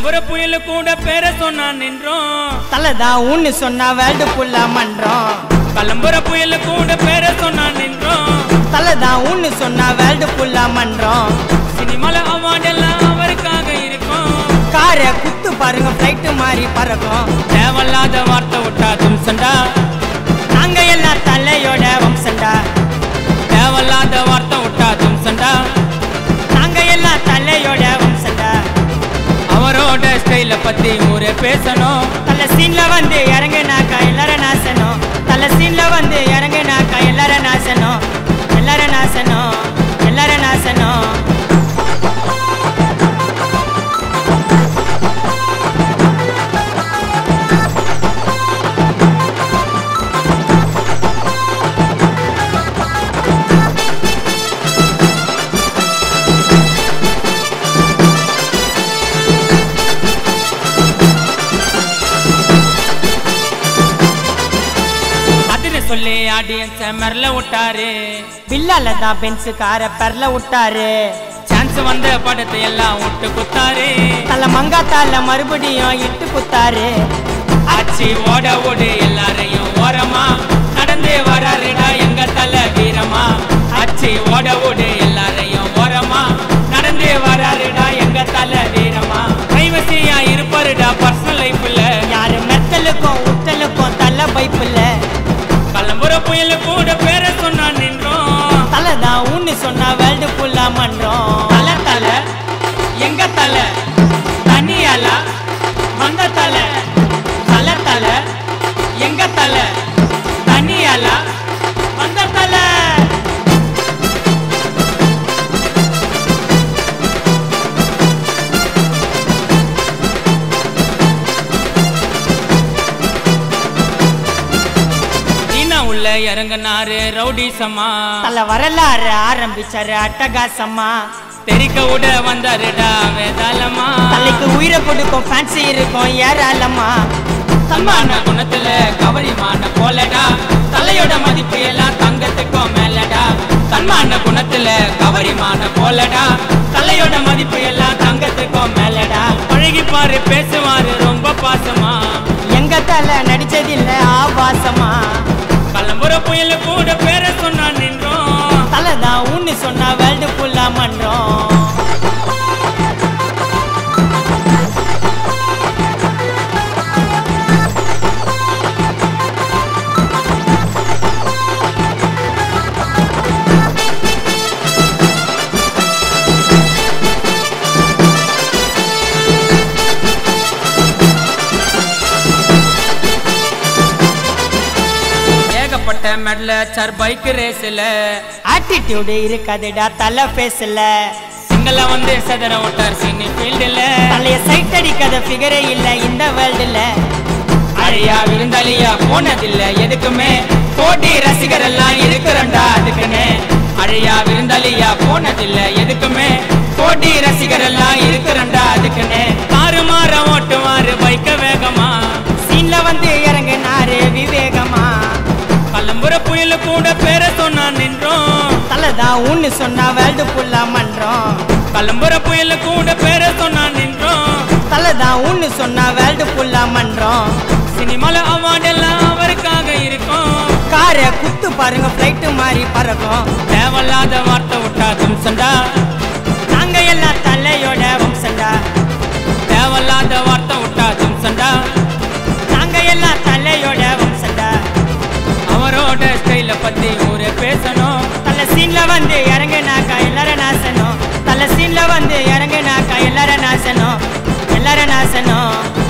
கலம்புற புயல் கூட பேர சொன்னான் நின்றோம் தலைதான் உன்னு சொன்னா வேர்ல்டு ஃபுல்லா மன்றோம் கலம்புற புயல் கூட பேர சொன்னான் நின்றோம் தலைதான் உன்னு சொன்னா வேர்ல்டு ஃபுல்லா மன்றோம் சினிமால அவார்ட் எல்லாம் அவருக்காக இருக்கும் காரை குத்து பாருங்க ஃப்ளைட்டு மாதிரி பறக்கும் தேவையில்லாத வார்த்தை விட்டா தும்சண்டா நாங்க எல்லாம் தலையோட வம்சண்டா தேவையில்லாத வார்த்தை விட்டா தும்சண்டா நாங்க எல்லாம் தலையோட வம்சண்டா அவரோட ஸ்டைல பத்தி ஊரே பேசணும் தலை சீன்ல வந்து இறங்குனாக்கா எல்லாரும் நாசனம் தலை சீன்ல வந்து இறங்குனாக்கா எல்லாரும் நாசனம் எல்லாரும் நாசனம் எல்லாரும் நாசனம் அதுன்னு சொல்லி ஆடியன்ஸ மிரல விட்டாரு பில்லால தான் பென்சு காரை பெரல விட்டாரு சான்ஸ் வந்த படத்தை எல்லாம் விட்டு குத்தாரு தலை மங்காத்தால மறுபடியும் இட்டு குத்தாரு ஆச்சி ஓட ஓடு எல்லாரையும் ஓரமா நடந்தே வராருடா எங்க தல வீரமா ஆச்சி ஓட ஓடு எல்லாரையும் ஓரமா நடந்தே வராருடா எங்க தல வீரமா கைவசியா இருப்பாருடா பர்சனல் லைஃப்ல யாரு மெத்தலுக்கும் உத்தலுக்கும் தலை பைப்புல கலம்புற புயல் கூட பேர சொன்னா நின்றோம் தலை தான் உன்னு சொன்னா வேர்ல்டு ஃபுல்லா மன்றோம் தல தல எங்க தல தனியால வந்த தல தல தல எங்க தல தனியால வந்த தல தீனா உள்ள இறங்குனாரு ரவுடி சமா தலை வரலாறு ஆரம்பிச்சாரு அட்டகாசமா தெரிக்க விட வந்தாருடா வேதாளமா தலைக்கு உயிரை கொடுக்கும் ஃபேன்சி இருக்கும் ஏராளமா தன்மான குணத்துல கவரிமான போலடா தலையோட மதிப்பு எல்லாம் தங்கத்துக்கும் மேலடா தன்மான குணத்துல கவரிமான போலடா தலையோட மதிப்பு எல்லாம் தங்கத்துக்கும் மேலடா பழகி பாரு பேசுவாரு ரொம்ப பாசமா எங்க தலை நடிச்சதில்ல ஆபாசமா கலம்புற புயல் கூட பேர சொன்னா நின்றோம் தலை தான் உன்னு சொன்னா வேர்ல்டு ஃபுல்லா மன்றோம் ஏகப்பட்ட மெடல சர் பைக் ரேஸ்ல ஆட்டிடியூடு இருக்காதுடா தலை ஃபேஸ்ல சிங்கள வந்து சதற விட்டார் சினி ஃபீல்டுல தலைய சைட் அடிக்காத ஃபிகரே இல்ல இந்த வேர்ல்டுல அழியா விருந்தாளியா போனதில்ல எதுக்குமே போட்டி ரசிகர் எல்லாம் இருக்கிறண்டா அதுக்குன்னு அழியா விருந்தாளியா போனதில்ல எதுக்குமே போட்டி ரசிகர் எல்லாம் இருக்கிறண்டா அதுக்குன்னு காரு மாற ஓட்டுவாரு பைக்க வேகமா சீன்ல வந்து இறங்குனாரு விவேகமா கலம்புற புயல் கூட பேர சொன்னா நின்றோம் தலை தான் உன்னு சொன்னா வேர்ல்டு ஃபுல்லா மன்றோம் கலம்புற புயல் கூட பேர சொன்னா நின்றோம் தலை தான் உன்னு சொன்னா வேர்ல்டு ஃபுல்லா மன்றோம் சினிமால அவார்ட் எல்லாம் அவருக்காக இருக்கும் காரை குத்து பாருங்க ஃப்ளைட்டு மாதிரி பறக்கும் தேவையில்லாத வார்த்தை விட்டா தும்சண்டா நாங்க எல்லாம் தலையோட வம்சண்டா தேவையில்லாத வார்த்தை விட்டா தும்சண்டா நாங்க எல்லாம் தலையோட வம்சண்டா அவரோட ஸ்டைல பத்தி ஊரே பேசணும் தலை சீன்ல வந்து இறங்குனாக்கா எல்லாரும் நாசனம் தலை சீன்ல வந்து இறங்குனாக்கா எல்லாரும் நாசனம் எல்லாரும் நாசனம்